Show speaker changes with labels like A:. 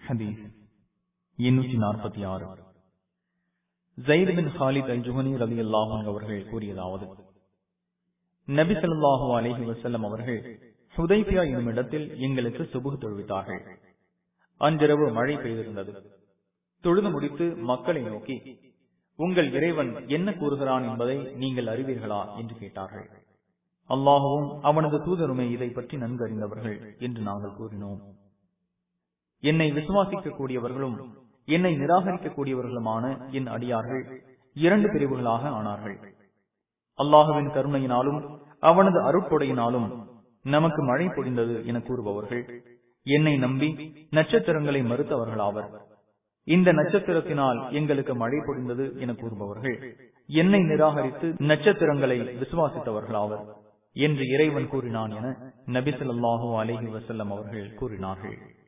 A: ஹதீஸ் எண்ணூற்றி நாற்பத்தி ஆறு Zaid bin Khalid al Juhani ரவி அல்லாஹன் அவர்கள் கூறியதாவது நபி ஸல்லல்லாஹு அலைஹி வஸல்லம் அவர்கள் ஹுதைபியா என்னும் இடத்தில் எங்களுக்கு சுபுகு தொழுவித்தார்கள் அன்றிரவு மழை பெய்திருந்தது தொழுது முடித்து மக்களை நோக்கி உங்கள் இறைவன் என்ன கூறுகிறான் என்பதை நீங்கள் அறிவீர்களா என்று கேட்டார்கள் அல்லாஹுவும் அவனது தூதருமே இதை பற்றி நன்கு அறிந்தவர்கள் என்று நாங்கள் கூறினோம் என்னை விசுவாசிக்க கூடியவர்களும் என்னை நிராகரிக்க கூடியவர்களுமான என் அடியார்கள் இரண்டு பிரிவுகளாக ஆனார்கள் அல்லாஹுவின் கருணையினாலும் அவனது அருட்கொடையினாலும் நமக்கு மழை பொழிந்தது என கூறுபவர்கள் என்னை நம்பி நட்சத்திரங்களை மறுத்தவர்களாவர் இந்த நட்சத்திரத்தினால் எங்களுக்கு மழை பொழிந்தது என கூறுபவர்கள் என்னை நிராகரித்து நட்சத்திரங்களை விசுவாசித்தவர்களாவர் என்று இறைவன் கூறினான் என நபிசல்லாஹூ அலஹி வசல்லம் அவர்கள் கூறினார்கள்